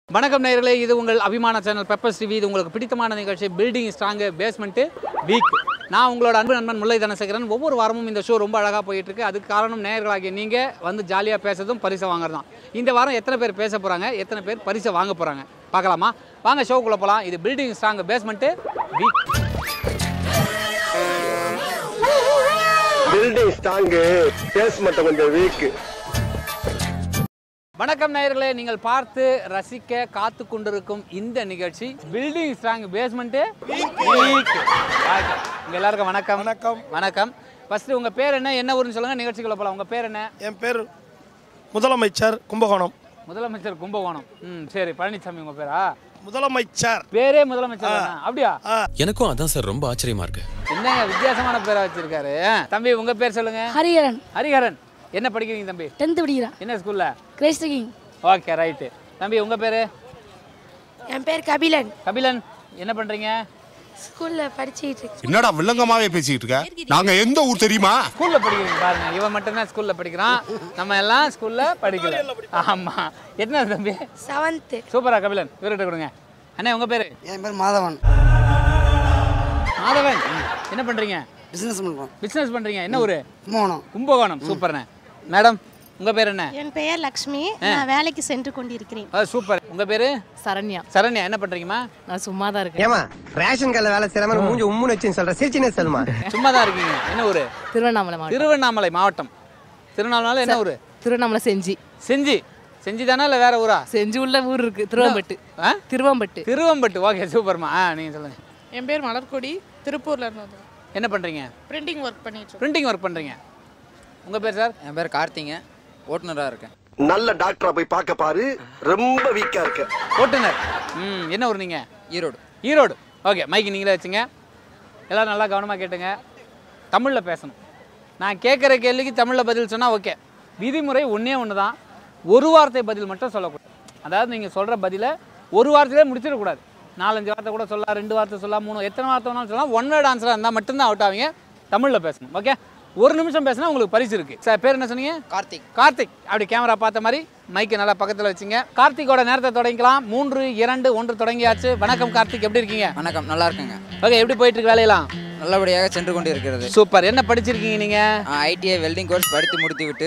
வணக்கம் நேயர்களே இது உங்கள் அபிமான சேனல் பெப்பர்ஸ் டிவி இது உங்களுக்கு பிடித்தமான நிகழ்ச்சி பில்டிங் ஸ்ட்ராங்கு பேஸ்மெண்ட்டு வீக் நான் உங்களோட அன்பு நண்பன் முல்லை தனசேகரன் ஒவ்வொரு வாரமும் இந்த ஷோ ரொம்ப அழகாக போயிட்டு இருக்கு அதுக்கு காரணம் நேயர்களாகிய நீங்கள் வந்து ஜாலியாக பேசுறதும் பரிசை வாங்குறதும் இந்த வாரம் எத்தனை பேர் பேச போகிறாங்க எத்தனை பேர் பரிசை வாங்க போகிறாங்க பார்க்கலாமா வாங்க ஷோக்குள்ளே போகலாம் இது building strong basement weak building strong basement கொஞ்சம் வீக் வணக்கம் நேயர்களே நீங்கள் பார்த்து ரசிக்க காத்து கொண்டிருக்கும் இந்த நிகழ்ச்சி பில்டிங் ஸ்ட்ராங் பேஸ்மெண்ட்டு இங்க எல்லாருக்கும் வணக்கம் வணக்கம். வணக்கம் ஃபர்ஸ்ட் உங்க பேர் என்ன என்ன ஊருன்னு சொல்லுங்க நிகழ்ச்சிக்குள்ள போலாம் உங்க பேர் என்ன என் பேர் முதலமைச்சர் கும்பகோணம் முதலமைச்சர் கும்பகோணம் ம் சரி பழனிசாமி உங்க பேரா முதலமைச்சர் பேரே முதலமைச்சர் தானா? அப்படியா எனக்கும் அதான் சார் ரொம்ப ஆச்சரியமா இருக்கு என்னங்க வித்தியாசமான பேரா வச்சிருக்காரு ஆ, தம்பி உங்க பேர் சொல்லுங்க ஹரிஹரன் ஹரிஹரன் என்ன படிக்கிறீங்க தம்பி டென்த்து படிக்கிறான் என்ன ஸ்கூல்ல கிரைஸ்ட் கிங் ஓகே ரைட்டு தம்பி உங்க பேரு என் பேர் கபிலன் கபிலன் என்ன பண்றீங்க ஸ்கூலில் படிச்சுக்கிட்டு இருக்கேன் என்னடா வில்லங்கமாவே பேசிக்கிட்டு இருக்க நாங்க எந்த ஊர் தெரியுமா ஸ்கூல்ல படிக்கிறீங்க பாருங்க இவன் மட்டும்தான் ஸ்கூல்ல படிக்கிறான் நம்ம எல்லாம் ஸ்கூல்ல படிக்கல ஆமா என்ன தம்பி செவன்த்து சூப்பரா கபிலன் இவர்கிட்ட கொடுங்க அண்ணே உங்க பேரு என் பேர் மாதவன் மாதவன் என்ன பண்றீங்க பிஸ்னஸ் பண்ணுறோம் பிசினஸ் பண்றீங்க என்ன ஊரு கும்பகோணம் கும்பகோணம் சூப்பர்ண்ணே மேடம் உங்க பேர் என்ன என் பெயர் லக்ஷ்மி நான் வேலைக்கு சென்று கொண்டிருக்கிறேன் ஆ, சூப்பர் உங்க பேரு சரண்யா சரண்யா என்ன பண்றீங்கம்மா நான் சும்மா தான் இருக்கேன் ஏமா ரேஷன் கடையில் வேலை செய்யற மாதிரி மூஞ்சி உம்முன்னு வச்சுன்னு சொல்ற சிரிச்சினே சொல்லுமா சும்மா தான் இருக்கீங்க என்ன ஊரு திருவண்ணாமலை மாவட்டம் திருவண்ணாமலை மாவட்டம் திருவண்ணாமலை என்ன ஊரு திருவண்ணாமலை செஞ்சி செஞ்சி செஞ்சி தானே இல்லை வேற ஊரா செஞ்சி உள்ள ஊர் இருக்கு திருவம்பட்டு ஆ திருவம்பட்டு திருவம்பட்டு ஓகே சூப்பர்மா ஆ நீங்க சொல்லுங்க என் பேர் மலர்கொடி திருப்பூர்ல இருந்து வந்தோம் என்ன பண்றீங்க பிரிண்டிங் ஒர்க் பண்ணிட்டு இருக்கோம். பிரிண்டிங் ஒர்க் பண்றீங்க உங்க பேர் சார் என் பேர் கார்த்திங்க ஓட்டுநராக இருக்கேன் நல்ல டாக்டரா போய் பார்க்க பாரு ரொம்ப வீக்கா இருக்க ஓட்டுநர் ம் என்ன ஊர் நீங்க ஈரோடு ஈரோடு ஓகே மைக்கு நீங்களே வச்சுங்க எல்லாரும் நல்லா கவனமாக கேட்டுங்க தமிழில் பேசணும் நான் கேட்குற கேள்விக்கு தமிழில் பதில் சொன்னால் ஓகே விதிமுறை ஒன்றே ஒன்று தான் ஒரு வார்த்தை பதில் மட்டும் சொல்லக்கூடாது அதாவது நீங்கள் சொல்கிற பதிலை ஒரு வார்த்தையிலே முடிச்சிடக்கூடாது நாலஞ்சு வார்த்தை கூட சொல்லலாம் ரெண்டு வார்த்தை சொல்லலாம் மூணு எத்தனை வார்த்தை வேணாலும் சொல்லலாம் ஒன் வேர்ட் ஆன்சராக இருந்தால் மட்டும்தான் அவுட் ஆவீங்க தமிழில் பேசணும் ஓகே ஒரு நிமிஷம் பேசினா உங்களுக்கு பரிசு இருக்குது சார் பேர் என்ன சொன்னீங்க கார்த்திக் கார்த்திக் அப்படி கேமரா பார்த்த மாதிரி மைக்கை நல்லா பக்கத்தில் வச்சுங்க கார்த்திக்கோட நேரத்தை தொடங்கிக்கலாம் மூன்று இரண்டு ஒன்று தொடங்கியாச்சு வணக்கம் கார்த்திக் எப்படி இருக்கீங்க வணக்கம் நல்லா இருக்குங்க ஓகே எப்படி போயிட்டு இருக்கு வேலையெல்லாம் நல்லபடியாக சென்று கொண்டு இருக்கிறது சூப்பர் என்ன படிச்சிருக்கீங்க நீங்க ஐடிஐ வெல்டிங் கோர்ஸ் படித்து முடித்து விட்டு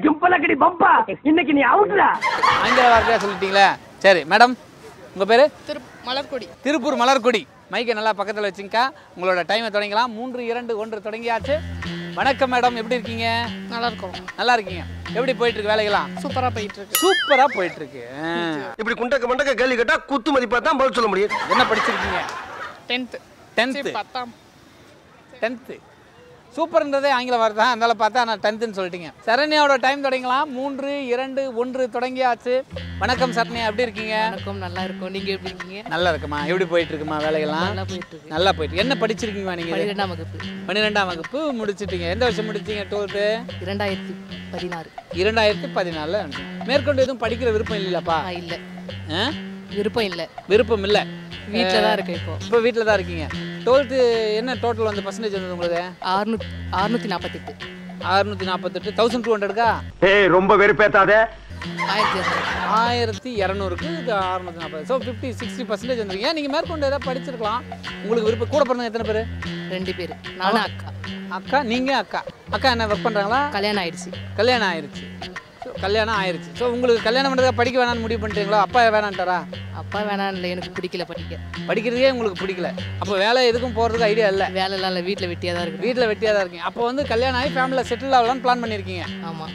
ஆங்கில வார்த்தையா சொல்லிட்டீங்களே சரி மேடம் உங்க பேரு திரு மலர்கொடி திருப்பூர் மலர்கொடி மைக்கை நல்லா பக்கத்தில் வச்சுங்கக்கா உங்களோட டைமை தொடங்கலாம் மூன்று இரண்டு ஒன்று தொடங்கியாச்சு வணக்கம் மேடம் எப்படி இருக்கீங்க நல்லா இருக்கும் நல்லா இருக்கீங்க எப்படி போயிட்டு இருக்கு வேலைகளாம் சூப்பரா போயிட்டு இருக்கு சூப்பரா போயிட்டு இருக்கு ஆ. இப்படி குண்டக்க மண்டக்க கேள்வி கேட்டா குத்து மதிப்பா தான் பதில் சொல்ல முடியும் என்ன படிச்சிருக்கீங்க டென்த்து டென்த்து பத்தாம் டென்த்து சூப்பர்ன்றதே ஆங்கில வார்த்தை தான் அதனால பார்த்தா நான் டென்த்துன்னு சொல்லிட்டீங்க சரண்யாவோட டைம் தொடங்கலாம் மூன்று இரண்டு ஒன்று தொடங்கியாச்சு வணக்கம் சரண்யா எப்படி இருக்கீங்க வணக்கம் நல்லா இருக்கும் நீங்க எப்படி இருக்கீங்க நல்லா இருக்குமா எப்படி போயிட்டு இருக்குமா வேலைகள்லாம் நல்லா போயிட்டு இருக்கு நல்லா போயிட்டு என்ன படிச்சிருக்கீங்க நீங்க பன்னிரெண்டாம் வகுப்பு பன்னிரெண்டாம் வகுப்பு முடிச்சிட்டீங்க எந்த வருஷம் முடிச்சீங்க டுவெல்த்து இரண்டாயிரத்தி பதினாறு இரண்டாயிரத்தி பதினாலில் மேற்கொண்டு எதுவும் படிக்கிற விருப்பம் இல்லைல்லப்பா ஆ இல்ல ஆ? விருப்பம் இல்ல விருப்பம் இல்லை வீட்டில் தான் இருக்கேன் இப்போ இப்போ வீட்டில் தான் இருக்கீங்க டுவெல்த்து என்ன டோட்டல் வந்து பர்சன்டேஜ் வந்தது உங்களுக்கு அறுநூத்தி அறுநூத்தி நாற்பத்தெட்டு அறுநூற்றி நாற்பத்தெட்டு தௌசண்ட் டூ ஹண்ட்ரடுக்கா ஏய் ரொம்ப வெறுப்பேத்தாத ஆயிரத்தி இரநூறு ஆயிரத்தி இரநூறுக்கு இது அறுநூத்தி நாற்பது ஸோ ஃபிஃப்டி சிக்ஸ்டி பர்சன்டேஜ் வந்துருக்கீங்க நீங்கள் மேற்கொண்டு ஏதாவது படிச்சிருக்கலாம் உங்களுக்கு விருப்பம் கூட பிறந்தவங்க எத்தனை பேர் ரெண்டு பேர் நானும் அக்கா அக்கா நீங்கள் அக்கா அக்கா என்ன ஒர்க் பண்ணுறாங்களா கல்யாணம் ஆயிடுச்சு கல்யாணம் ஆயிருச்சு ஸோ கல்யாணம் ஆயிருச்சு ஸோ உங்களுக்கு கல்யாணம் பண்ணுறதுக்கு படிக்க வேணாம்னு முடிவு பண்ணிட்டீங்களா அப்பா வேணான்ட்டாரா அப்பா வேணாம் இல்லை எனக்கு பிடிக்கல படிக்க படிக்கிறதே உங்களுக்கு பிடிக்கல அப்போ வேலை எதுக்கும் போகிறதுக்கு ஐடியா இல்லை வேலைலாம் இல்லை வீட்டில் வெட்டியாக தான் இருக்கு வீட்டில் வெட்டியாக தான் இருக்கீங்க அப்போ வந்து கல்யாணம் ஆகி ஃபேமிலியில் செட்டில் ஆகலாம்னு பிளான் பண்ணியிருக்கீங்க ஆமா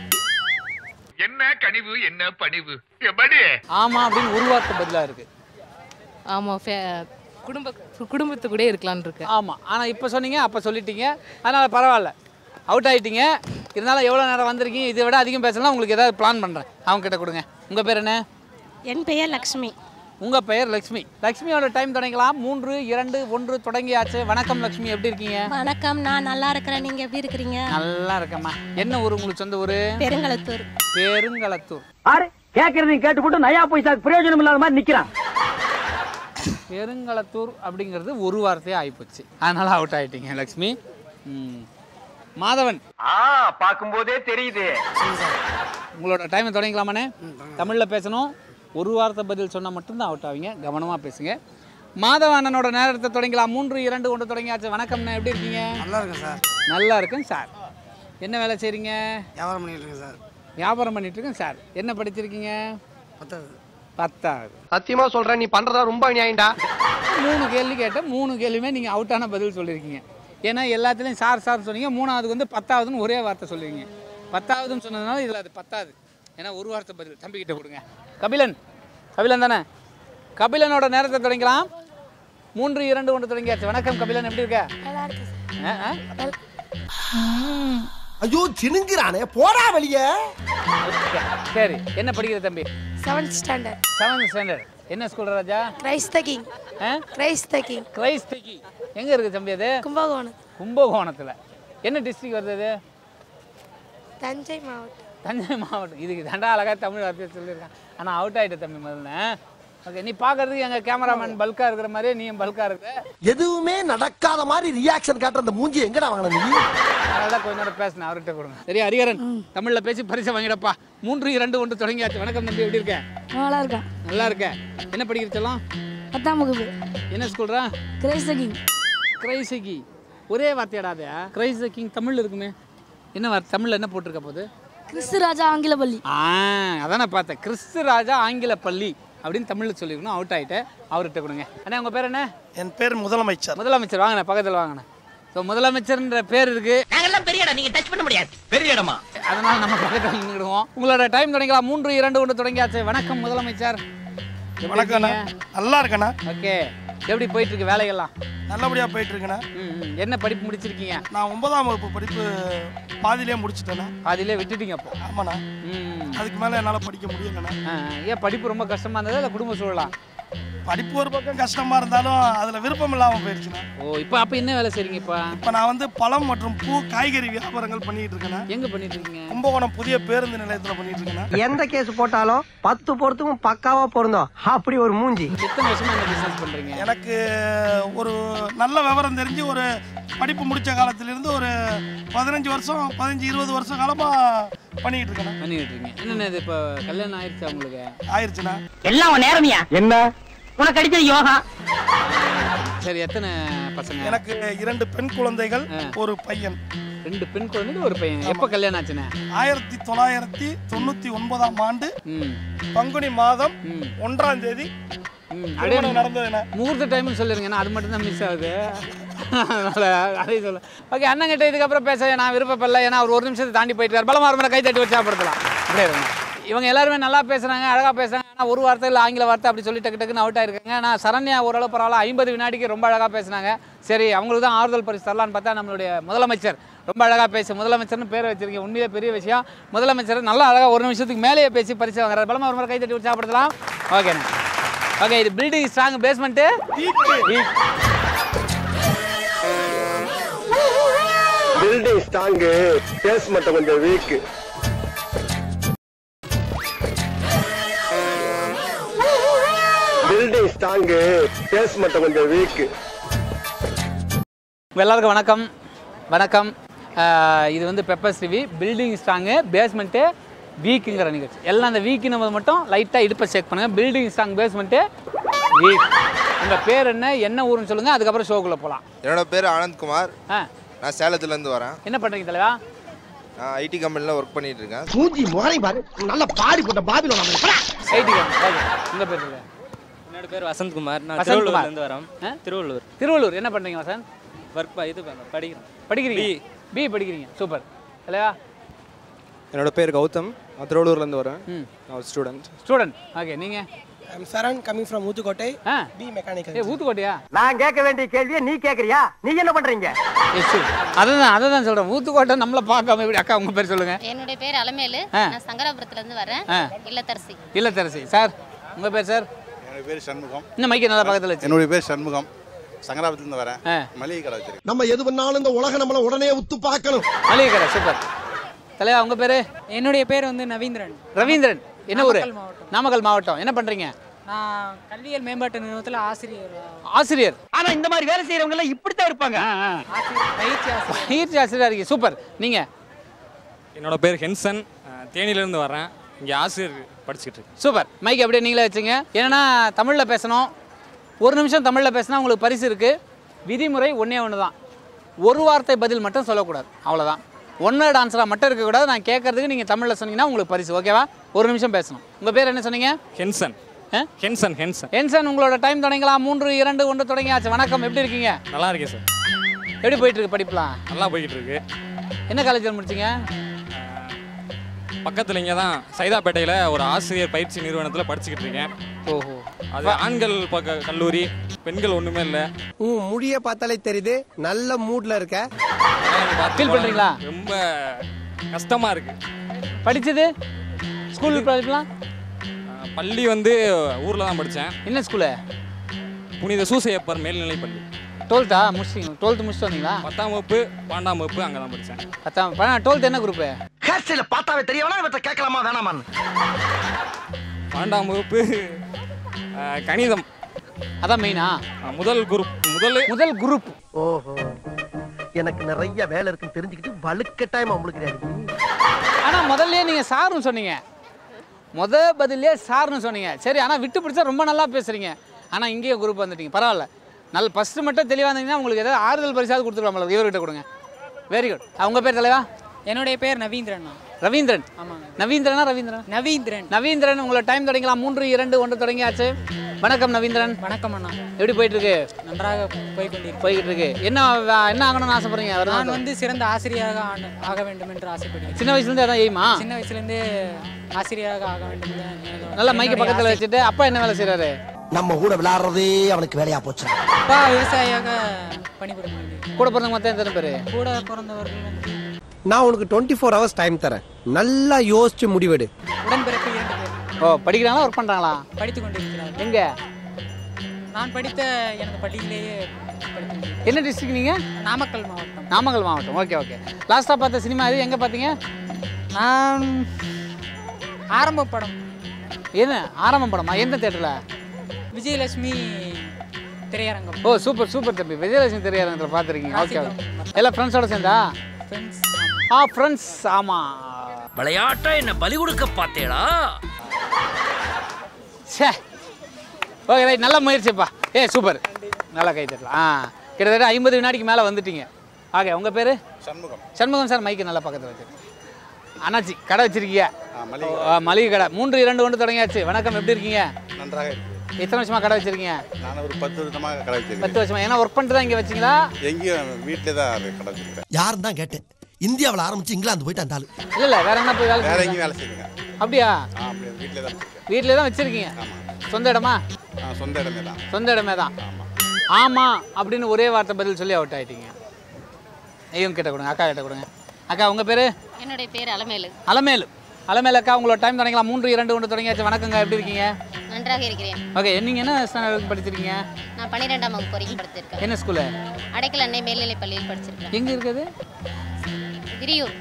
என்ன கனிவு என்ன பணிவு எப்படி ஆமாம் அப்படின்னு ஒரு வார்த்தை பதிலாக இருக்குது ஆமா ஃபே குடும்ப குடும்பத்து கூட இருக்கலாம்னு இருக்கேன் ஆமாம் ஆனால் இப்போ சொன்னீங்க அப்போ சொல்லிட்டீங்க அதனால் பரவாயில்ல அவுட் ஆகிட்டீங்க இருந்தாலும் எவ்வளோ நேரம் வந்திருக்கீங்க இதை விட அதிகம் பேசலாம் உங்களுக்கு ஏதாவது பிளான் பண்ணுறேன் அவங்க கிட்ட கொடுங்க உங்கள் பேர் என்ன என் பெயர் லக்ஷ்மி உங்கள் பெயர் லக்ஷ்மி லக்ஷ்மியோட டைம் தொடங்கலாம் மூன்று இரண்டு ஒன்று தொடங்கியாச்சு வணக்கம் லக்ஷ்மி எப்படி இருக்கீங்க வணக்கம் நான் நல்லா இருக்கிறேன் நீங்க எப்படி இருக்கிறீங்க நல்லா இருக்கம்மா என்ன ஊர் உங்களுக்கு சொந்த ஊர் பெருங்களத்தூர் பெருங்களத்தூர் ஆறு கேட்கறதையும் கேட்டு போட்டு நயா பைசாக்கு பிரயோஜனம் இல்லாத மாதிரி நிக்கிறான் பெருங்களத்தூர் அப்படிங்கிறது ஒரு வார்த்தையே ஆகிப்போச்சு அதனால் அவுட் ஆகிட்டீங்க லக்ஷ்மி ம். மாதவன் ஆ பாக்கும்போதே தெரியுது உங்களோட டைமை தொடங்கிக்கலாமாண்ணே தமிழில் பேசணும் ஒரு வார்த்தை பதில் சொன்னால் மட்டும்தான் அவுட் ஆவீங்க கவனமாக பேசுங்க மாதவானனோட நேரத்தை தொடங்கலாம் மூன்று இரண்டு கொண்டு தொடங்கியாச்சு வணக்கம்ண்ணா எப்படி இருக்கீங்க நல்லா இருக்கும் சார் நல்லா இருக்கேன் சார் என்ன வேலை செய்கிறீங்க வியாபாரம் பண்ணிட்டு இருக்கேன் சார் வியாபாரம் பண்ணிட்டு இருக்கேன் சார் என்ன படிச்சிருக்கீங்க பத்தாவது பத்தாவது சத்தியமா சொல்றேன் நீ பண்றதா ரொம்ப அநியாயம்டா மூணு கேள்வி கேட்டேன் மூணு கேள்வியுமே நீங்கள் அவுட்டான பதில் சொல்லியிருக்கீங்க ஏன்னா எல்லாத்துலேயும் சார் சார் சொன்னீங்க மூணாவதுக்கு வந்து பத்தாவதுன்னு ஒரே வார்த்தை சொல்லுவீங்க பத்தாவதுன்னு சொன்னதுனால இதில் அது பத்தாது ஏன்னா ஒரு வார்த்தை பதில் தம்பிக்கிட்ட கொடுங்க கபிலன் கபிலன் தானே கபிலனோட நேரத்தை தொடங்கலாம் மூன்று இரண்டு ஒன்று தொடங்கியாச்சு வணக்கம் கபிலன் எப்படி இருக்க நல்லா இருக்கு சார் ஆ, ஆ? ஐயோ சினுங்கிறானே போடா வெளியே சரி என்ன படிக்கிற தம்பி செவன்த் ஸ்டாண்டர்ட் செவன்த் ஸ்டாண்டர்ட் என்ன ஸ்கூல் ராஜா கிரைஸ்த கிங் ஆ கிரைஸ்த கிங் கிரைஸ்திக்கு எங்கே இருக்குது தம்பி அது கும்பகோணம் கும்பகோணத்தில் என்ன டிஸ்ட்ரிக்ட் வருது அது தஞ்சை மாவட்டம் தஞ்சை மாவட்டம் இதுக்கு தண்டா அழகாக தமிழ் வார்த்தையை சொல்லியிருக்கான் ஆனால் அவுட் ஆகிட்ட தம்பி முதல்ல ஓகே நீ பார்க்கறதுக்கு எங்கள் கேமராமேன் பல்காக இருக்கிற மாதிரியே நீயும் பல்காக இருக்க எதுவுமே நடக்காத மாதிரி ரியாக்ஷன் காட்டுற அந்த மூஞ்சி எங்கடா வாங்கின நீ அதனால தான் கொஞ்ச நேரம் பேசினேன் அவர்கிட்ட கொடுங்க சரி ஹரிஹரன் தமிழில் பேசி பரிசை வாங்கிடப்பா மூன்று இரண்டு ஒன்று தொடங்கியாச்சு வணக்கம் தம்பி எப்படி இருக்க நல்லா இருக்கேன் நல்லா இருக்க என்ன படிக்கிற செல்லம் பத்தாம் வகுப்பு என்ன ஸ்கூல்ரா கிரைஸ்த கிங் கிரைசகி ஒரே வார்த்தையாடா அது கிரைச கிங் தமிழ் இருக்குமே என்ன வார்த்தை தமிழில் என்ன போட்டிருக்க போது கிறிஸ்து ராஜா ஆங்கில பள்ளி ஆ அதான் நான் பார்த்தேன் கிறிஸ்து ராஜா ஆங்கில பள்ளி அப்படின்னு தமிழில் சொல்லியிருக்கணும் அவுட் ஆகிட்டேன் அவர்கிட்ட கொடுங்க அண்ணா உங்கள் பேர் என்ன என் பேர் முதலமைச்சர் முதலமைச்சர் வாங்கண்ணே பக்கத்தில் வாங்கண்ணே ஸோ முதலமைச்சர்ன்ற பேர் இருக்கு நாங்கெல்லாம் பெரிய இடம் நீங்க டச் பண்ண முடியாது பெரிய இடமா அதனால நம்ம பக்கத்தில் நின்றுடுவோம் உங்களோட டைம் தொடங்கலாம் மூன்று இரண்டு ஒன்று தொடங்கியாச்சு வணக்கம் முதலமைச்சர் வணக்கண்ணா நல்லா இருக்கண்ணா ஓகே எப்படி போயிட்டு இருக்கு வேலைகள்லாம் நல்லபடியா போயிட்டு இருக்கேண்ணா ம், ம். என்ன படிப்பு முடிச்சிருக்கீங்க நான் ஒன்பதாம் வகுப்பு படிப்பு பாதியிலே முடிச்சிட்டேண்ணா பாதியிலே விட்டுட்டீங்க அப்போ ஆமாண்ணா ம் அதுக்கு மேல என்னால படிக்க முடியலண்ணா ஆ, ஏன் படிப்பு ரொம்ப கஷ்டமா இருந்ததா இல்லை குடும்ப சூழலா படிப்பு ஒரு பக்கம் கஷ்டமா இருந்தாலும் அதுல விருப்பம் இல்லாம போயிடுச்சுண்ணா ஓ இப்போ அப்போ என்ன வேலை செய்றீங்க இப்போ இப்ப நான் வந்து பழம் மற்றும் பூ காய்கறி வியாபாரங்கள் பண்ணிட்டு இருக்கேண்ணா எங்கே பண்ணிட்டு இருக்கீங்க கும்பகோணம் புதிய பேருந்து நிலையத்துல பண்ணிட்டு இருக்கேண்ணா எந்த கேஸ் போட்டாலும் பத்து பொறுத்துக்கும் பக்காவா பொருந்தும் அப்படி ஒரு மூஞ்சி எத்தனை வருஷமா இந்த பிஸ்னஸ் பண்ணுறீங்க எனக்கு ஒரு நல்ல விவரம் தெரிஞ்சு ஒரு படிப்பு முடிச்ச காலத்திலிருந்து ஒரு பதினஞ்சு வருஷம் பதினஞ்சு இருபது வருஷம் காலமா பண்ணிட்டு இருக்கேண்ணா பண்ணிட்டு இருக்கீங்க என்னென்ன இது இப்போ கல்யாணம் ஆயிடுச்சா உங்களுக்கு ஆயிருச்சுண்ணா எல்லாம் உன் நேரமியா என்ன உனக்கு அடிச்சது யோகா சரி எத்தனை பசங்க எனக்கு இரண்டு பெண் குழந்தைகள் ஒரு பையன் ரெண்டு பெண் குழந்தைங்க ஒரு பையன் எப்போ கல்யாணம் ஆச்சுண்ணே ஆயிரத்தி தொள்ளாயிரத்தி தொண்ணூத்தி ஒன்பதாம் ஆண்டு ம் பங்குனி மாதம் ம் ஒன்றாம் தேதி ம் அப்படியே திருமணம் நடந்ததுண்ணா முகூர்த்த டைம்னு சொல்லிருங்க ஏன்னா அது மட்டும் தான் மிஸ் ஆகுது அதனால அதையும் சொல்ல ஓகே அண்ணன் கிட்ட இதுக்கப்புறம் பேச நான் விருப்பப்படல ஏன்னா அவர் ஒரு நிமிஷத்தை தாண்டி போயிட்டு பலமா ஒரு கை தட்டி வச்சா படுத்தலாம் அப்படியே இருங்க இவங்க எல்லாருமே நல்லா பேசுறாங்க அழகா பேசுறாங்க ஆனால் ஒரு வார்த்தை இல்லை ஆங்கில வார்த்தை அப்படி சொல்லி டக்கு டக்குன்னு அவுட் ஆயிருக்காங்க நான் சரண்யா ஓரளவு பரவாயில்ல ஐம்பது வினாடிக்கு ரொம்ப அழகா பேசுனாங்க சரி அவங்களுக்கு தான் ஆறுதல் பரிசு தரலான்னு பார்த்தா நம்மளுடைய முதலமைச்சர் ரொம்ப அழகா பேசி முதலமைச்சர்னு பேர் வச்சிருக்கீங்க உண்மையிலே பெரிய விஷயம் முதலமைச்சர் நல்லா அழகா ஒரு நிமிஷத்துக்கு மேலேயே பேசி பரிசு வாங்குறாரு பலமா ஒரு முறை கை தட்டி உற்சாகப்படுத்தலாம் ஓகேண்ணா ஓகே இது building strong basement weak building strong basement கொஞ்சம் வீக் பில்டிங் ஸ்ட்ராங் பேஸ்மெண்ட் கொஞ்சம் வீக் உங்க எல்லாருக்கும் வணக்கம் வணக்கம் ஆஹ் இது வந்து பெப்பர் சிவி பில்டிங் ஸ்ட்ராங்கு பேஸ்மெண்ட்டு வீக்குங்கிற நிகழ்ச்சி எல்லாம் அந்த வீக்குன்னு போது மட்டும் லைட்டாக இடுப்பை செக் பண்ணுங்கள் பில்டிங் ஸ்ட்ராங் பேஸ்மெண்ட்டு வீக் உங்கள் பேர் என்ன என்ன ஊருன்னு சொல்லுங்கள் அதுக்கப்புறம் ஷோக்குள்ளே போகலாம் என்னோட பேர் ஆனந்த்குமார் ஆ நான் சேலத்துலேருந்து வரேன் என்ன பண்ணுறீங்க தலைவா நான் ஐடி கம்பெனியில் ஒர்க் பண்ணிட்டு இருக்கேன் மூஞ்சி முறை பாரு நல்ல பாடி போட்ட பாபிலோ ஐடி ஓகே உங்கள் பேர் இல்லை என்னோட பேர் வசந்த்குமார் நான் வசந்த்குமார். திருவள்ளூர்லேருந்து வரோம் ஆ? திருவள்ளூர் திருவள்ளூர் என்ன பண்ணுறீங்க வசந்த் ஒர்க் இது பண்ண படிக்கிறேன் படிக்கிறீங்க பி படிக்கிறீங்க சூப்பர் தலைவா என்னோட பேர் கௌதம் நான் திருவள்ளூர்லேருந்து வரேன் ம் நான் ஒரு ஸ்டூடெண்ட் ஸ்டூடெண்ட் ஓகே நீங்கள் சரண் கமிங் ஃப்ரம் ஊத்துக்கோட்டை ஆ பி மெக்கானிக்கல் ஏ ஊத்துக்கோட்டையா நான் கேட்க வேண்டிய கேள்வியை நீ கேக்குறியா நீ என்ன பண்றீங்க எஸ் அதுதான் அதை தான் சொல்கிறேன் ஊத்துக்கோட்டை நம்மளை பார்க்காம எப்படி அக்கா உங்கள் பேர் சொல்லுங்கள் என்னுடைய பேர் அலமேலு ஆ. நான் சங்கராபுரத்துல இருந்து வரேன் ஆ. இல்லத்தரசி இல்லத்தரசி சார் உங்கள் பேர் சார் என்னுடைய பேர் சண்முகம் இன்னும் மைக்க நல்லா பக்கத்தில் வச்சு என்னுடைய பேர் சண்முகம் சங்கராபுரத்துலேருந்து வரேன் ஆ மளிகை கடை வச்சிருக்கேன் நம்ம எது பண்ணாலும் இந்த உலகம் நம்மள உடனே உத்து பார்க்கணும் மளிகை கடை சூப்பர் தலைவா உங்கள் பேர் என்னுடைய பேர் வந்து நவீந்திரன் ரவீந்திரன் என்ன ஊர் நாமக்கல் மாவட்டம். நாமக்கல் மாவட்டம் என்ன பண்ணுறீங்க நான் கல்வியல் மேம்பாட்டு நிறுவனத்தில் ஆசிரியர் ஆசிரியர் ஆனா இந்த மாதிரி வேலை செய்யறவங்க எல்லாம் இப்படித்தான் இருப்பாங்க ஆசிரியர் பயிற்சி ஆசிரியர் பயிற்சி ஆசிரியராக இருக்கீங்க சூப்பர் நீங்கள் என்னோட பேர் ஹென்சன் அஹ், தேனியிலேருந்து வரேன் இங்கே ஆசிரியர் படிச்சுக்கிட்டு இருக்கேன் சூப்பர் மைக் அப்படியே நீங்களே வச்சுங்க ஏன்னா தமிழில் பேசணும் ஒரு நிமிஷம் தமிழில் பேசினா உங்களுக்கு பரிசு இருக்குது விதிமுறை ஒன்றே ஒன்று தான் ஒரு வார்த்தை பதில் மட்டும் சொல்லக்கூடாது அவ்வளோதான் ஒன் வேர்ட் ஆன்சராக மட்டும் இருக்கக்கூடாது நான் கேட்கறதுக்கு நீங்கள் தமிழில் சொன்னீங்கன்னா உங்களுக்கு பரிசு ஓகேவா ஒரு நிமிஷம் பேசணும் உங்கள் பேர் என்ன சொன்னீங்க ஹென்சன் ஹென்சன் ஹென்சன் என்சன் உங்களோட டைம் தொடங்கலாம் மூன்று இரண்டு ஒன்று தொடங்கியாச்சு வணக்கம் எப்படி இருக்கீங்க நல்லா இருக்கேன் சார் எப்படி போயிட்டு இருக்கு படிப்புலாம் நல்லா போய்கிட்டு இருக்கு என்ன காலேஜில் முடிச்சீங்க பக்கத்தில் இங்கே தான் சைதாப்பேட்டையில் ஒரு ஆசிரியர் பயிற்சி நிறுவனத்தில் படிச்சுக்கிட்டு இருக்கேன் ஓஹோ அது ஆண்கள் பக்க கல்லூரி பெண்கள் ஒன்றுமே இல்லை உன் முடிய பார்த்தாலே தெரியுது நல்ல மூட்ல இருக்க ஃபீல் பண்ணுறீங்களா ரொம்ப கஷ்டமாக இருக்கு படிச்சது ஸ்கூல் படிக்கலாம் பள்ளி வந்து ஊரில் தான் படித்தேன் என்ன ஸ்கூலு புனித சூசையப்பர் மேல்நிலைப் பள்ளி டுவெல்த்தா முடிச்சிங்க டுவெல்த்து முடிச்சுட்டு வந்தீங்களா பத்தாம் வகுப்பு பன்னெண்டாம் வகுப்பு அங்கே தான் படித்தேன் பத்தாம் டுவெல்த் என்ன குரூப்பு ஹேர் ஸ்டைல பார்த்தாவே தெரியவனா இவற்றை கேட்கலாமா வேணாமான்னு பன்னெண்டாம் வகுப்பு அஹ், கணிதம் அதான் மெயினா முதல் குரூப் முதல் முதல் குரூப் ஓஹோ எனக்கு நிறைய வேலை இருக்குன்னு தெரிஞ்சுக்கிட்டு வலுக்கட்டாயமா உங்களுக்கு ஆனால் முதல்ல நீங்கள் சார்னு சொன்னீங்க முத பதிலே சார்னு சொன்னீங்க சரி ஆனால் விட்டு பிடிச்சா ரொம்ப நல்லா பேசுகிறீங்க ஆனால் இங்கேயே குரூப் வந்துட்டீங்க பரவாயில்ல நல்ல ஃபஸ்ட்டு மட்டும் தெளிவாக இருந்தீங்கன்னா உங்களுக்கு ஏதாவது ஆறுதல் பரிசாவது கொடுத்துருவாங்களா இவர்கிட்ட கொடுங்க வெரி குட் அவங்க பேர் தலைவா என்னுடைய பேர் நவீந்திரன் ரவீந்திரன் ஆமாங்க நவீந்திரனா ரவீந்திரன் நவீந்திரன் நவீந்திரன் உங்களோட டைம் தொடங்கலாம் மூன்று இரண்டு ஒன்று தொடங்கியாச்சு வணக்கம் நவீந்திரன் வணக்கம் அண்ணா எப்படி போயிட்டு இருக்கு நன்றாக போய்கொண்டிருக்கிறேன் போய்கிட்டு இருக்கு என்ன வ- என்ன ஆகணும்னு ஆசைப்படுறீங்க நான் வருதான் வந்து சிறந்த ஆசிரியராக ஆன- ஆக வேண்டும் என்று ஆசைப்படுகிறேன் சின்ன வயசுலேருந்து அதான் எய்மா சின்ன வயசுலேருந்தே ஆசிரியராக ஆக வேண்டும் என்று எனது- நல்லா மைக்க என்னுடைய பக்கத்தில் ஆசை. வச்சுட்டு அப்பா என்ன வேலை செய்கிறாரு நம்ம கூட விளையாடுறதே அவனுக்கு வேலையா போச்சு அப்பா விவசாயியாக பணிபுரிந்து கூட பிறந்தவங்க மொத்தம் எத்தனை பேர் கூட பிறந்தவர்கள் வந்து நான் உனக்கு டுவெண்ட்டி ஃபோர் ஹவர்ஸ் டைம் தரேன் நல்லா யோசிச்சு முடிவெடு உடன்பிறப்பு இரண்டு பேர் ஓ படிக்கிறாங்களா ஒர்க் பண்ணுறாங்களா படித்துக் கொண்டிருக்கிறார்கள் எங்கே நான் படித்த எனது பள்ளியிலேயே படித்து என்ன டிஸ்ட்ரிக்ட் நீங்கள் நாமக்கல் மாவட்டம் நாமக்கல் மாவட்டம் ஓகே ஓகே லாஸ்ட்டாக பார்த்த சினிமா இது எங்கே பார்த்தீங்க நான் ஆரம்ப படம் என்ன ஆரம்பம் படமா எந்த தேட்டரில் விஜயலட்சுமி திரையரங்கம் ஓ சூப்பர் சூப்பர் தம்பி விஜயலட்சுமி திரையரங்கத்தில் பார்த்துருக்கீங்க ஓகே ஓகே எல்லாம் ஃப்ரெண்ட்ஸோட சேர்ந்தா ஃப்ரெண்ட்ஸ் ஆ ஃப்ரெண்ட்ஸ் ஆமாம் விளையாட்டா என்ன பலி கொடுக்க பார்த்தேடா சே ஓகே ரைட் நல்ல முயற்சிப்பா ஏ சூப்பர் நல்லா கை தட்டலாம் ஆ கிட்டத்தட்ட ஐம்பது வினாடிக்கு மேலே வந்துட்டீங்க ஓகே உங்கள் பேர் சண்முகம் சண்முகம் சார் மைக்கு நல்லா பக்கத்தில் வச்சு அண்ணாச்சி கடை வச்சிருக்கீங்க மளிகை ஆ, மளிகை கடை மூன்று இரண்டு ஒன்று தொடங்கியாச்சு வணக்கம் எப்படி இருக்கீங்க நன்றாக இருக்கு எத்தனை வருஷமா கடை வச்சிருக்கீங்க நான் ஒரு பத்து வருஷமாக கடை வச்சிருக்கேன் பத்து வருஷமா ஏன்னா ஒர்க் பண்ணிட்டு தான் இங்கே வச்சிங்களா எங்கேயும் வீட்டிலே தான் அது கடை வச்சிருக்கேன் யாருன்னு தான் கேட்டேன் இந்தியாவில் ஆரம்பிச்சு இங்கிலாந்து போயிட்டு அந்த ஆளு இல்லை இல்லை வேற என்ன போய் வேலை வேற செய்றீங்க? எங்கேயும் வேலை செய்யுங்க அப்படியா ஆ அப்படியே வீட்டிலே தான் வச்சிருக்கேன் வீட்டிலே தான் வச்சிருக்கீங்க சொந்த இடமா ஆ சொந்த இடமே தான் சொந்த இடமே தான் ஆமாம் அப்படின்னு ஒரே வார்த்தை பதில் சொல்லி அவுட் ஆயிட்டீங்க இவங்க கிட்ட கொடுங்க அக்கா கிட்ட கொடுங்க அக்கா உங்கள் பேர் என்னுடைய பேர் அலமேலு அலமேலு அலமேலு அக்கா உங்களோட டைம் தொடங்கலாம் மூன்று இரண்டு ஒன்று தொடங்கியாச்சு வணக்கங்க எப்படி இருக்கீங்க நன்றாக இருக்கிறேன் ஓகே நீங்கள் என்ன ஸ்டாண்டர்ட் படிச்சிருக்கீங்க நான் பன்னிரெண்டாம் வகுப்பு வரைக்கும் படிச்சிருக்கேன் என்ன ஸ்கூலு அடைக்கல் அன்னை மேல்நிலைப் பள்ளியில் படிச்சிருக்கேன் எங்கே இருக்குது விரியூர்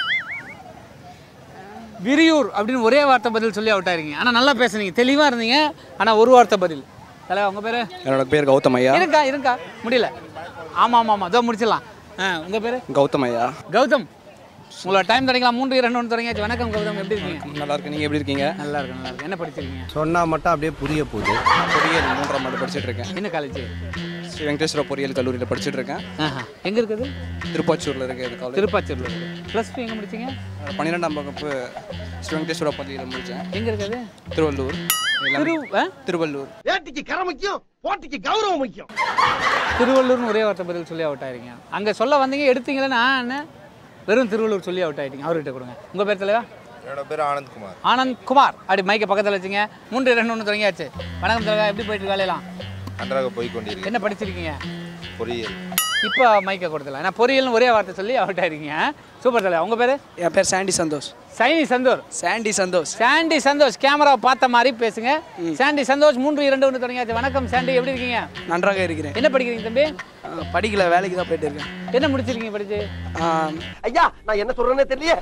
விரியூர் அப்படின்னு ஒரே வார்த்தை பதில் சொல்லி அவுட் ஆயிருங்க ஆனால் நல்லா பேசுனீங்க தெளிவாக இருந்தீங்க ஆனால் ஒரு வார்த்தை பதில் தலைவா உங்கள் பேர் என்னோட பேர் கௌதம் ஐயா இருக்கா இருக்கா முடியல ஆமாம் ஆமாம் ஆமாம் இதோ முடிச்சிடலாம் ஆ உங்கள் பேர் கௌதம் ஐயா கௌதம் உங்களோட டைம் தொடங்கலாம் மூன்று இரண்டு ஒன்று தொடங்கியாச்சு வணக்கம் கௌதம் எப்படி இருக்கீங்க நல்லா இருக்கு நீங்கள் எப்படி இருக்கீங்க நல்லா இருக்கு நல்லா இருக்கு என்ன படிச்சிருக்கீங்க சொன்னா மட்டும் அப்படியே புரிய போகுது பொறியியல் மூன்றாம் ஆண்டு படிச்சுட்டு இருக்கேன் என்ன காலேஜ் ஸ்ரீ வெங்கடேஸ்வர பொறியியல் கல்லூரியில் படிச்சுட்டு இருக்கேன் ஆஹா எங்கே இருக்குது திருப்பாச்சூரில் இருக்கு இது காலேஜ் திருப்பாச்சூரில் இருக்குது ப்ளஸ் டூ எங்கே முடிச்சீங்க பன்னிரெண்டாம் வகுப்பு ஸ்ரீ வெங்கடேஸ்வர பள்ளியில் முடித்தேன் எங்கே இருக்குது திருவள்ளூர் எல்லாமே- திரு ஆ? திருவள்ளூர் ஏட்டிக்கு கரை முக்கியம் போட்டிக்கு கௌரவம் முக்கியம் திருவள்ளூர்னு ஒரே வார்த்தை பதில் சொல்லி அவுட் ஆயிருங்க அங்கே சொல்ல வந்தீங்க எடுத்தீங்களே என்ன வெறும் திருவள்ளூர் சொல்லி அவுட் ஆயிட்டீங்க அவர்கிட்ட கொடுங்க உங்கள் பேர் தலைவா என்னோட பேர் ஆனந்த்குமார் ஆனந்த் குமார் அப்படி மைக்கை பக்கத்தில் வச்சுங்க மூன்று இரண்டு ஒன்று தொடங்கியாச்சு வணக்கம் தலைவா எப்படி போயிட்டு இருக்கு வேலையெல்லாம் நன்றாக போய் கொண்டிருக்கேன் என்ன படிச்சிருக்கீங்க பொறியியல் இப்போ மைக்கை கொடுத்துல நான் பொரியல்னு ஒரே வார்த்தை சொல்லி அவுட் ஆயிருக்கீங்க சூப்பர் தலைவா உங்கள் பேர் என் பேர் சாண்டி சந்தோஷ் சைனி சந்தோர் சாண்டி சந்தோஷ் சாண்டி சந்தோஷ் கேமராவை பார்த்த மாதிரி பேசுங்க சாண்டி சந்தோஷ் மூன்று இரண்டு ஒன்று தொடங்கியாச்சு வணக்கம் சாண்டி எப்படி இருக்கீங்க நன்றாக இருக்கிறேன் என்ன படிக்கிறீங்க தம்பி அஹ், படிக்கல வேலைக்கு தான் போயிட்டு இருக்கேன் என்ன முடிச்சிருக்கீங்க படிச்சு ஆஹ், ஐயா நான் என்ன சொல்றேன்னே தெரியல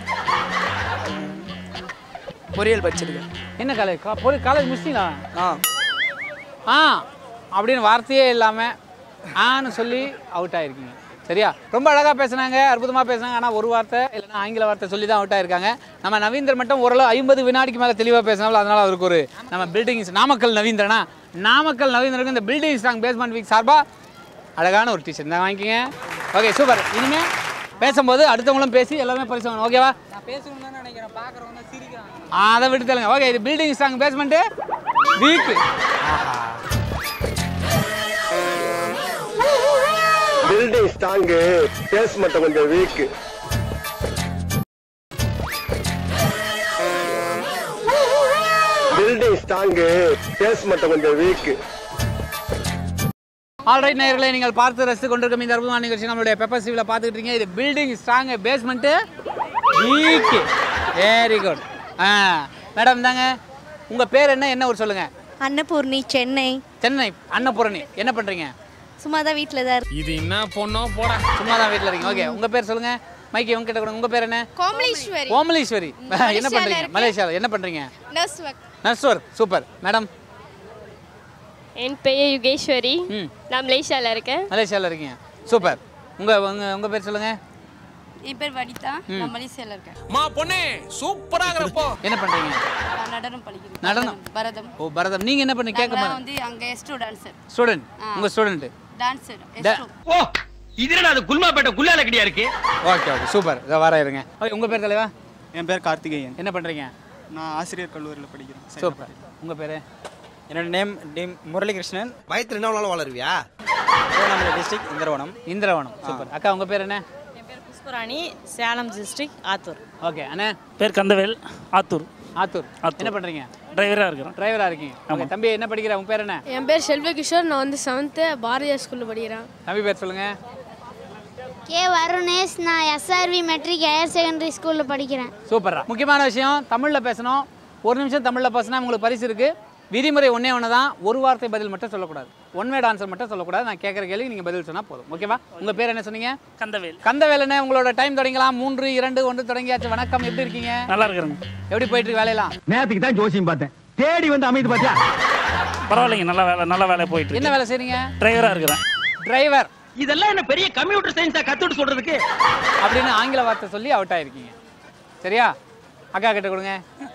பொறியியல் படிச்சிருக்கேன் என்ன காலேஜ் பொறி காலேஜ் முடிச்சிங்களா ஆ ஆ அப்படின்னு வார்த்தையே இல்லாமல் ஆன்னு சொல்லி அவுட் ஆயிருக்கீங்க சரியா ரொம்ப அழகாக பேசுனாங்க அற்புதமாக பேசுனாங்க ஆனால் ஒரு வார்த்தை இல்லைன்னா ஆங்கில வார்த்தை சொல்லி தான் அவுட் ஆயிருக்காங்க நம்ம நவீந்திரன் மட்டும் ஓரளவு ஐம்பது வினாடிக்கு மேலே தெளிவாக பேசினாலும் அதனால் அவருக்கு ஒரு நம்ம பில்டிங்ஸ் நாமக்கல் நவீந்திரனா நாமக்கல் நவீந்திரனுக்கு இந்த பில்டிங் ஸ்ட்ராங் பேஸ்மெண்ட் வீக் சார்பாக அழகான ஒரு டிஷர்ட் தான் வாங்கிக்கங்க ஓகே சூப்பர் இனிமேல் பேசும்போது அடுத்தவங்களும் பேசி எல்லாமே பரிசு வாங்கணும் ஓகேவா நான் பேசணும்னு தான் நினைக்கிறேன் பார்க்குறவங்க தான் சிரிக்கிறாங்க அதை விட்டு தருங்க ஓகே இது building strong basement weak building strong basement கொஞ்சம் வீக் பில்டிங் ஸ்ட்ராங்கு பேஸ்மெண்ட் கொஞ்சம் வீக் ஆல்ரைட் நேயர்களை நீங்கள் பார்த்து ரசித்து கொண்டிருக்கும் இந்த அற்புதமான நிகழ்ச்சி நம்மளுடைய பெப்பர் சிவில் பார்த்துக்கிட்டு இருக்கீங்க இது building strong basement weak very good ஆ மேடம் தாங்க உங்கள் பேர் என்ன என்ன ஊர் சொல்லுங்கள் அன்னபூர்ணி சென்னை சென்னை அன்னபூரணி என்ன பண்ணுறீங்க சும்மா தான் வீட்டில் தான் இருக்கு இது என்ன பொண்ணோ போடா சும்மா தான் வீட்டில் இருக்கீங்க ஓகே உங்கள் பேர் சொல்லுங்கள் மைக்கி இவங்க கிட்ட கொடுங்க உங்கள் பேர் என்ன கோமலீஸ்வரி கோமலீஸ்வரி என்ன மலேசியால பண்ணுறீங்க இருக்கேன். மலேசியாவில் என்ன பண்ணுறீங்க nurse work nurse work super madam என் பெயர் யுகேஸ்வரி ம் நான் மலேசியாவில் இருக்கேன் மலேசியாவில் இருக்கீங்க சூப்பர் உங்கள் உங்கள் உங்கள் பேர் சொல்லுங்கள் என் பேர் வனிதா ம். நான் மலேசியாவில் இருக்கேன் மா பொண்ணே சூப்பராகிறப்போ என்ன பண்ணுறீங்க நான் நடனம் படிக்கிறேன் நடனம் பரதம் ஓ பரதம் நீங்கள் என்ன பண்ணி கேட்க நான் மாதிரி வந்து அங்கே எஸ்டோ டான்சர் ஸ்டூடெண்ட் ஆ. உங்கள் ஸ்டூடெண்ட்டு டான்சர் Da- எஸ்டோ ஓ இது என்ன அது குல்மாப்பேட்டை குல்லாலக்கடியா இருக்கு ஓகே ஓகே சூப்பர் இதை வர இருங்க ஓகே உங்கள் பேர் தலைவா என் பேர் கார்த்திகேயன் என்ன பண்ணுறீங்க நான் ஆசிரியர் கல்லூரியில் படிக்கிறேன் சூப்பர் உங்கள் பேர் என்னோட நேம் நேம் முரளிகிருஷ்ணன் வயத்துல என்ன வேணாலும் வளருவியா திருவண்ணாமலை டிஸ்ட்ரிக்ட் இந்திரவனம் இந்திரவனம் சூப்பர் அக்கா உங்கள் பேர் என்ன புஷ்பராணி சேலம் டிஸ்ட்ரிக்ட் ஆத்தூர் ஓகே அண்ணே பேர் கந்தவேல் ஆத்தூர் ஆத்தூர் என்ன பண்ணுறீங்க டிரைவராக இருக்கிறேன் டிரைவராக இருக்கீங்க ஓகே தம்பி என்ன படிக்கிற உன் பேர் என்ன என் பேர் செல்வகிஷோர் நான் வந்து செவன்த்து பாரதியார் ஸ்கூலில் படிக்கிறேன் தம்பி பேர் சொல்லுங்கள் கே வருணேஷ் நான் எஸ்ஆர்வி மெட்ரிக் ஹையர் செகண்டரி ஸ்கூலில் படிக்கிறேன் சூப்பரா முக்கியமான விஷயம் தமிழில் பேசணும் ஒரு நிமிஷம் தமிழில் பேசினா உங்களுக்கு பரிசு இருக்குது விதிமுறை ஒன்றே ஒன்று தான் ஒரு வார்த்தை பதில் மட்டும் சொல்லக்கூடாது ஒன் வேர்ட் ஆன்சர் மட்டும் சொல்லக்கூடாது நான் கேட்குற கேள்வி நீங்கள் பதில் சொன்னால் போதும் ஓகேவா உங்கள் பேர் என்ன சொன்னீங்க கந்தவேல் கந்தவேல் என்ன உங்களோட டைம் தொடங்கலாம் மூன்று இரண்டு ஒன்று தொடங்கியாச்சு வணக்கம் எப்படி இருக்கீங்க நல்லா இருக்கிறேங்க எப்படி போயிட்டு இருக்கு வேலையெல்லாம் நேரத்துக்கு தான் ஜோசியம் பார்த்தேன் தேடி வந்து அமைது பாத்தியா பரவாயில்லைங்க நல்ல வேலை நல்ல வேலை போயிட்டு என்ன இருக்கு வேலை செய்றீங்க டிரைவராக இருக்கிறேன் டிரைவர் இதெல்லாம் என்ன பெரிய கம்ப்யூட்டர் சயின்ஸா கத்துட்டு சொல்றதுக்கு அப்படின்னு ஆங்கில வார்த்தை சொல்லி அவுட் ஆயிருக்கீங்க சரியா அக்கா கிட்ட கொடுங்க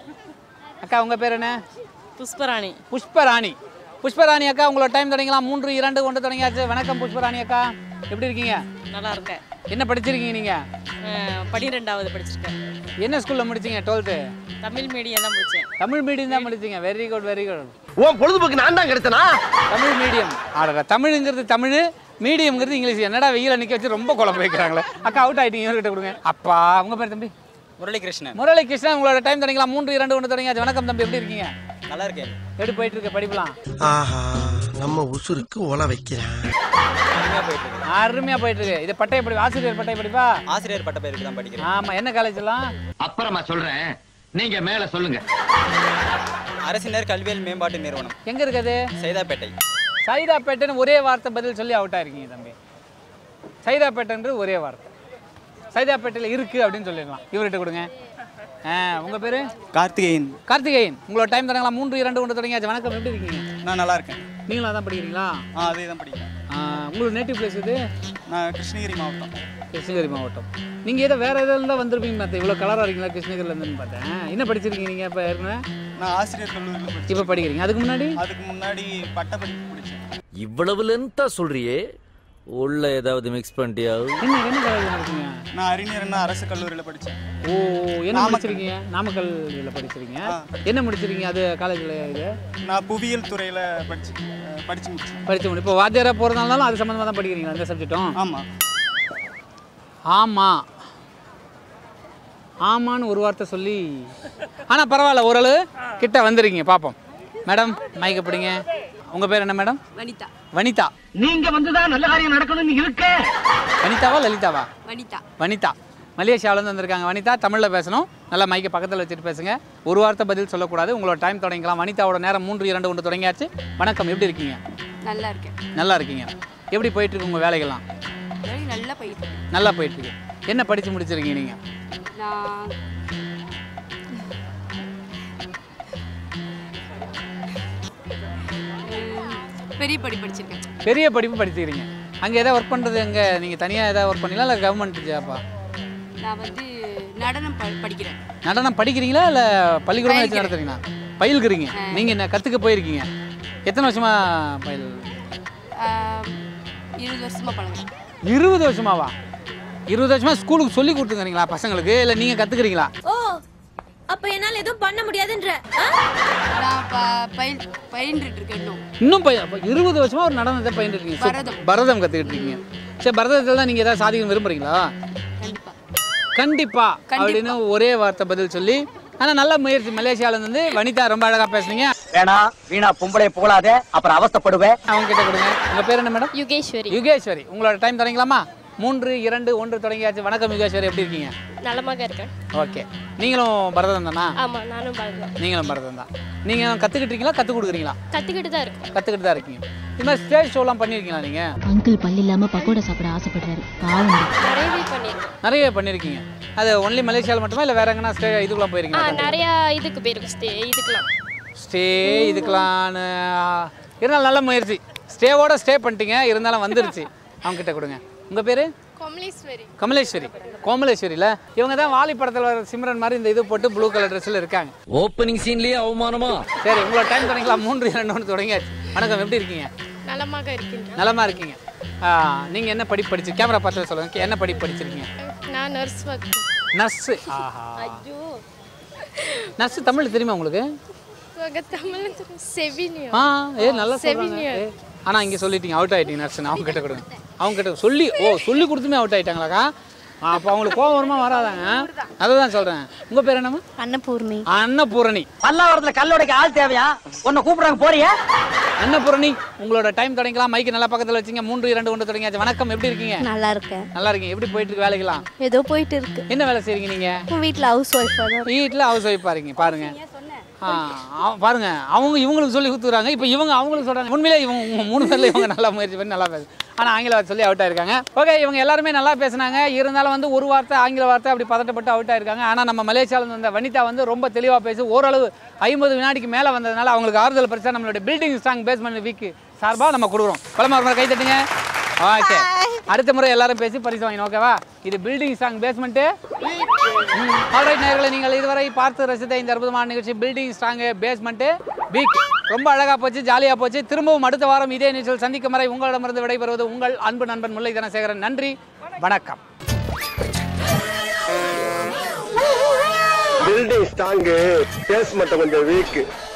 அக்கா உங்கள் பேர் என்ன புஷ்பராணி புஷ்பராணி புஷ்பராணி அக்கா உங்களோட டைம் தொடங்கலாம் மூன்று இரண்டு ஒன்று தொடங்கியாச்சு வணக்கம் புஷ்பராணி அக்கா எப்படி இருக்கீங்க நல்லா இருக்கேன் என்ன படிச்சிருக்கீங்க நீங்கள் அஹ், பன்னிரெண்டாவது படிச்சிருக்கேன் என்ன ஸ்கூலில் முடிச்சீங்க டுவெல்த்து தமிழ் மீடியம் தான் முடித்தேன் தமிழ் மீடியம் தான் முடிச்சீங்க வெரி குட் வெரி குட் உன் பொழுதுபோக்கு நான் தான் கிடைச்சனா தமிழ் மீடியம் ஆடா தமிழுங்கிறது தமிழ் மீடியம்ங்கிறது இங்கிலீஷ் என்னடா வெயில நிற்க வச்சு ரொம்ப குழம்பு வைக்கிறாங்களே அக்கா அவுட் ஆயிட்டீங்க இவர்கிட்ட கொடுங்க அப்பா உங்க பேர் தம்பி முரளிகிருஷ்ணன் முரளி கிருஷ்ணன் உங்களோட டைம் தொடங்கலாம் மூன்று இரண்டு ஒன்று தொடங்கியாச்சு வணக்கம் தம்பி எப்படி இருக்கீங்க நல்லா இருக்கேன் எப்படி போயிட்டு இருக்கு படிப்பலாம் ஆஹா நம்ம உசுருக்கு ஓல வைக்கிறான் அருமையாக போயிட்டு இருக்கு அருமையா போயிட்டு இருக்கு இது பட்டய படி ஆசிரியர் பட்டய படிப்பா ஆசிரியர் பட்ட பேருக்கு தான் படிக்கிறேன் ஆமா என்ன காலேஜ் எல்லாம் அப்புறமா சொல்றேன் நீங்க மேல சொல்லுங்க அரசினர் கல்வியல் மேம்பாட்டு நிறுவனம் எங்க இருக்குது சைதாப்பேட்டை சைதாப்பேட்டைன்னு ஒரே வார்த்தை பதில் சொல்லி அவுட் ஆயிருக்கீங்க தம்பி சைதாப்பேட்டைன்றது ஒரே வார்த்தை சைதாப்பேட்டையில் இருக்கு அப்படின்னு சொல்லிடலாம் இவர்கிட்ட கொடுங்க ஆ உங்க பேரு கார்த்திகேயன் கார்த்திகேயன் உங்களோட டைம் தரங்களா மூன்று இரண்டு ஒன்று தொடங்கியாச்சு வணக்கம் எப்படி இருக்கீங்க நான் நல்லா இருக்கேன் நீங்களும் அதான் படிக்கிறீங்களா ஆ அதே தான் படிக்கிறேன் ஆ, உங்களுக்கு நேட்டிவ் பிளேஸ் இது நான் கிருஷ்ணகிரி மாவட்டம் கிருஷ்ணகிரி மாவட்டம் நீங்கள் ஏதோ வேறு எதாவது தான் வந்திருப்பீங்க பார்த்தேன் இவ்வளோ கலராக இருக்கீங்களா கிருஷ்ணகிரில இருந்துன்னு பார்த்தேன் என்ன படிச்சிருக்கீங்க நீங்கள் இப்போ ஏற்கனவே நான் ஆசிரியர் கல்லூரியில் படிச்சேன் இப்போ படிக்கிறீங்க அதுக்கு முன்னாடி அதுக்கு முன்னாடி பட்டப்படிப்பு படித்தேன் இவ்வளவு லென்த்தா சொல்றியே உள்ள ஏதாவது மிக்ஸ் பண்ணிட்டியா என்ன என்ன காலேஜ் நடத்துங்க நான் அறிஞர் அண்ணா அரசு கல்லூரியில் படித்தேன் ஓ என்ன நாமக்கல். முடிச்சிருக்கீங்க நாமக்கல்ல படிச்சிருக்கீங்க என்ன முடிச்சிருக்கீங்க அது காலேஜில் இது நான் புவியியல் துறையில் படிச்சு அஹ், படிச்சு முடிச்சேன் படிச்சு முடி இப்போ வாத்தியாராக போகிறதுனாலும் அது சம்மந்தமாக தான் படிக்கிறீங்களா அந்த சப்ஜெக்ட்டும் ஆமாம் ஆமாம் ஆமான்னு ஒரு வார்த்தை சொல்லி ஆனால் பரவாயில்ல ஓரளவு கிட்ட வந்துருக்கீங்க பார்ப்போம் மேடம் மைக்க பிடிங்க உங்கள் பேர் என்ன மேடம் வனிதா வனிதா நீங்க வந்துதான் நல்ல காரியம் நடக்கணும்னு இருக்க வனிதாவா லலிதாவா வனிதா வனிதா மலேசியாவிலேருந்து வந்திருக்காங்க வனிதா தமிழில் பேசணும் நல்லா மைக்கை பக்கத்தில் வச்சுட்டு பேசுங்க ஒரு வார்த்தை பதில் சொல்லக்கூடாது உங்களோட டைம் தொடங்கிக்கலாம் வனிதாவோட நேரம் மூன்று இரண்டு ஒன்று தொடங்கியாச்சு வணக்கம் எப்படி இருக்கீங்க நல்லா இருக்கேன் நல்லா இருக்கீங்க எப்படி போயிட்டு இருக்கு உங்கள் வேலைகள்லாம் வேலை நல்லா போயிட்டு இருக்கு. நல்லா போயிட்டு இருக்கு என்ன படித்து முடிச்சிருக்கீங்க நீங்கள் நான் உம், பெரிய படி படிச்சிருக்கேன் பெரிய படிப்பு படிச்சுக்கிறீங்க அங்கே எதாவது ஒர்க் பண்ணுறது எங்கே நீங்கள் தனியாக எதாவது ஒர்க் பண்ணீங்களா இல்லை கவர்மெண்ட் ஜாப்பா நான் வந்து நடனம் ப படிக்கிறேன் நடனம் படிக்கிறீங்களா இல்லை பள்ளிக்கூடம் வச்சு பயில்கிறேன். நடத்துறீங்களா பயில்கிறீங்க நீங்கள் என்ன கற்றுக்க போயிருக்கீங்க எத்தனை வருஷமா பயில் ஆஹ், இருபது வருஷமா பழகுறேன் இருபது வருஷமாவா இருபது வருஷமா ஸ்கூலுக்கு சொல்லி கொடுத்துக்கிறீங்களா பசங்களுக்கு இல்லை நீங்கள் கற்றுக்குறீங்களா ஓ அப்ப என்னால எதுவும் பண்ண முடியாதுன்ற நான் ப- பயில் பயின்றுட்டு இருக்கேன் இன்னும் இன்னும் பய அப்ப இருபது வருஷமா ஒரு நடனத்தை பயின்று இருக்கீங்க சூப்- பரதம். பரதம் கற்றுக்கிட்டு இருக்கீங்க சரி பரதத்தில் தான் நீங்கள் ஏதாவது சாதிக்க விரும்புறீங்களா கண்டிப்பா அப்படின்னு ஒரே வார்த்தை பதில் சொல்லி ஆனா நல்ல முயற்சி மலேசியால இருந்து வனிதா ரொம்ப அழகா பேசுனீங்க வேணா வீணா பொம்பளை புகழாத அப்புறம் அவஸ்தைப்படுவேன் அவங்க கிட்ட கொடுங்க உங்க பேர் என்ன மேடம் யுகேஸ்வரி யுகேஸ்வரி உங்களோட டைம் தொடங்கலாமா மூன்று இரண்டு ஒன்று தொடங்கியாச்சு வணக்கம் யுகேஸ்வரி எப்படி இருக்கீங்க நலமாக இருக்கேன் ஓகே நீங்களும் பரதம் தானா ஆமா நானும் பரதம் நீங்களும் பரதம் தான் நீங்க கத்துக்கிட்டு இருக்கீங்களா கத்து கொடுக்குறீங்களா கத்துக்கிட்டு தான் இருக்கோம் கத்துக்கிட்டு தான் இருக்கீங்க இது மாதிரி ஸ்டேஜ் ஷோலாம் பண்ணியிருக்கீங்களா நீங்க அங்கிள் பல்லு இல்லாம பக்கோடா சாப்பிட ஆசைப்படுறாரு பாவம் நிறையவே பண்ணியிருக்கோம் நிறைய பண்ணியிருக்கீங்க அது ஒன்லி மலேசியாவில் மட்டுமா இல்லை வேற எங்கன்னா ஸ்டே இதுக்குலாம் ஆ போயிருக்கீங்களா நிறையா இதுக்கு போயிருக்கோம் ஸ்டே இதுக்கெல்லாம் ஸ்டே இதுக்கலான்னு இருந்தாலும் நல்ல முயற்சி ஸ்டேவோட ஸ்டே பண்ணிட்டீங்க இருந்தாலும் வந்துருச்சு அவங்க கிட்ட கொடுங்க உங்க பேரு கமலேஸ்வரி கமலேஸ்வரி கோமலேஸ்வரில இவங்க தான் வாலி படத்தில் வர சிம்ரன் மாதிரி இந்த இது போட்டு ப்ளூ கலர் ட்ரெஸ்ஸில் இருக்காங்க ஓப்பனிங் சீன்லயே அவமானமா சரி உங்களோட டைம் தொடங்கிக்கலாம் மூன்று இரண்டு ஒன்று தொடங்கியாச்சு வணக்கம் எப்படி இருக்கீங்க நலமாக இருக்கின்றேன் நலமா இருக்கீங்க ஆ, நீங்க என்ன படிப்பு படிச்சு கேமரா பார்த்து சொல்லுங்க என்ன படிப்பு படிச்சிருக்கீங்க நான் நர்ஸ் ஒர்க் நர்ஸு ஆஹா ஐயோ நர்ஸு தமிழ் தெரியுமா உங்களுக்கு உங்க தமிழ் செவினியோ ஆ ஏ நல்லா சொல்றாங்க செவினியர் ஏ, ஆனா இங்க சொல்லிட்டீங்க அவுட் ஆயிட்டீங்க நர்ஸ் அவங்க கிட்ட கொடுங்க அவங்க கிட்ட சொல்லி ஓ சொல்லி கொடுத்துமே அவுட் ஆயிட்டாங்களாக்கா ஆ, அப்போ அவங்களுக்கு கோவம் வருமா வராதாங்க அதை தான் சொல்றேன் உங்க பேர் என்னம்மா அன்னபூர்ணி அன்னபூரணி பல்லாவரத்துல கல்லோடைக்கு ஆள் தேவையா உன்னை கூப்பிடுறாங்க போறியா அன்னபூரணி உங்களோட டைம் தொடங்கிக்கலாம் மைக்கு நல்லா பக்கத்துல வச்சுங்க மூன்று இரண்டு ஒன்று தொடங்கியாச்சு வணக்கம் எப்படி இருக்கீங்க நல்லா இருக்கேன் நல்லா இருக்கீங்க எப்படி போயிட்டு இருக்கு வேலைக்கெல்லாம் ஏதோ போயிட்டு இருக்கு என்ன வேலை செய்றீங்க நீங்க உன் வீட்ல ஹவுஸ் ஒய்ஃபா தான் வீட்டில் ஹவுஸ் ஒய்ஃப் பாருங்க பாருங்க ஆ, அவ- பாருங்க அவங்க இவங்களுக்கு சொல்லி கொடுத்துறாங்க இப்போ இவங்க அவங்களுக்கு சொல்றாங்க உண்மையிலே இவங்க உங்க மூணு பேர்ல இவங்க நல்லா முயற்சி பண்ணி நல்லா பேசு ஆனால் ஆங்கில வார்த்தை சொல்லி அவுட் ஆயிருக்காங்க ஓகே இவங்க எல்லாருமே நல்லா பேசுனாங்க இருந்தாலும் வந்து ஒரு வார்த்தை ஆங்கில வார்த்தை அப்படி பதட்டப்பட்டு அவுட் ஆயிருக்காங்க ஆனால் நம்ம மலேசியாவில் இருந்து வந்த வனிதா வந்து ரொம்ப தெளிவாக பேசி ஓரளவு ஐம்பது வினாடிக்கு மேலே வந்ததுனால அவங்களுக்கு ஆறுதல் பரிசா நம்மளுடைய பில்டிங் ஸ்ட்ராங் பேஸ்மெண்ட் வீக் சார்பாக நம்ம கொடுக்குறோம் பலமா ஒரு கை தட்டுங்க ஓகே அடுத்த முறை எல்லாரும் பேசி பரிசு வாங்கினோம் ஓகேவா இது பில்டிங் ஸ்ட்ராங் பேஸ்மெண்ட்டு ஆல்ரைட் நேர்களை நீங்கள் இதுவரை பார்த்து ரசித்த இந்த அற்புதமான நிகழ்ச்சி பில்டிங் ஸ்ட்ராங் பேஸ்மெண்ட்டு வீக் ரொம்ப அழகாக போச்சு ஜாலியாக போச்சு திரும்பவும் அடுத்த வாரம் இதே நிகழ்ச்சியில் சந்திக்கும் வரை உங்களிடமிருந்து விடைபெறுவது உங்கள் அன்பு நண்பன் முல்லை தனசேகரன் நன்றி வணக்கம் பில்டிங் ஸ்ட்ராங்கு பேஸ்மெண்ட் கொஞ்சம் வீக்